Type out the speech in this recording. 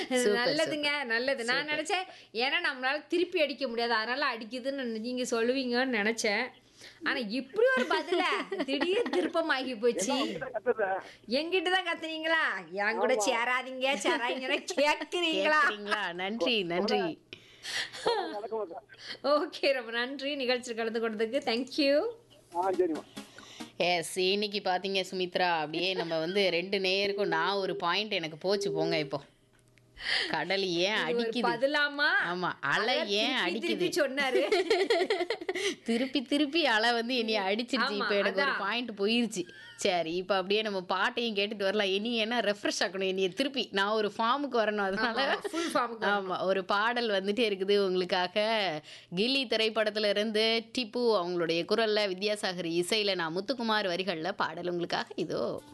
Super, நல்லதுங்க நல்லது நான் நினைச்சேன் ஏன்னா நம்மளால திருப்பி அடிக்க முடியாது அதனால அடிக்குதுன்னு நீங்க சொல்லுவீங்கன்னு நினைச்சேன் ஆனா இப்படி ஒரு பதில திடீர் திருப்பமாகி போச்சு கத்துறேன் எங்கிட்ட தான் கத்துனீங்களா என் கூட சேராதீங்க சேராதீங்கன்னு கேக்குறீங்களா கேக்குறீங்களா நன்றி நன்றி நடக்கும் ஓகே ரொம்ப நன்றி நிகழ்ச்சியில் கலந்து கொண்டதுக்கு தேங்க்யூ ஆ சரிம்மா எஸ் இன்னைக்கு பாத்தீங்க சுமித்ரா அப்படியே நம்ம வந்து ரெண்டு நேயருக்கும் நான் ஒரு பாயிண்ட் எனக்கு போச்சு போங்க இப்போ கடல் ஏன் அடிக்குது பதிலாமா ஆமா அலை அதான் ஏன் திருப்பி அடிக்குது திருப்பி சொன்னாரு திருப்பி திருப்பி அலை வந்து என்னைய அடிச்சிருச்சு ஆமா, இப்போ எனக்கு ஒரு அதான். பாயிண்ட் போயிருச்சு சரி இப்போ அப்படியே நம்ம பாட்டையும் கேட்டுட்டு வரலாம் இனி என்ன ரெஃப்ரெஷ் ஆக்கணும் என்னைய திருப்பி நான் ஒரு ஃபார்முக்கு வரணும் அதனால ஃபுல் ஃபார்முக்கு ஆமா ஒரு பாடல் வந்துட்டே இருக்குது உங்களுக்காக கில்லி திரைப்படத்துல இருந்து டிப்பு அவங்களுடைய குரல்ல வித்யாசாகர் இசையில நான் முத்துக்குமார் வரிகள்ல பாடல் உங்களுக்காக இதோ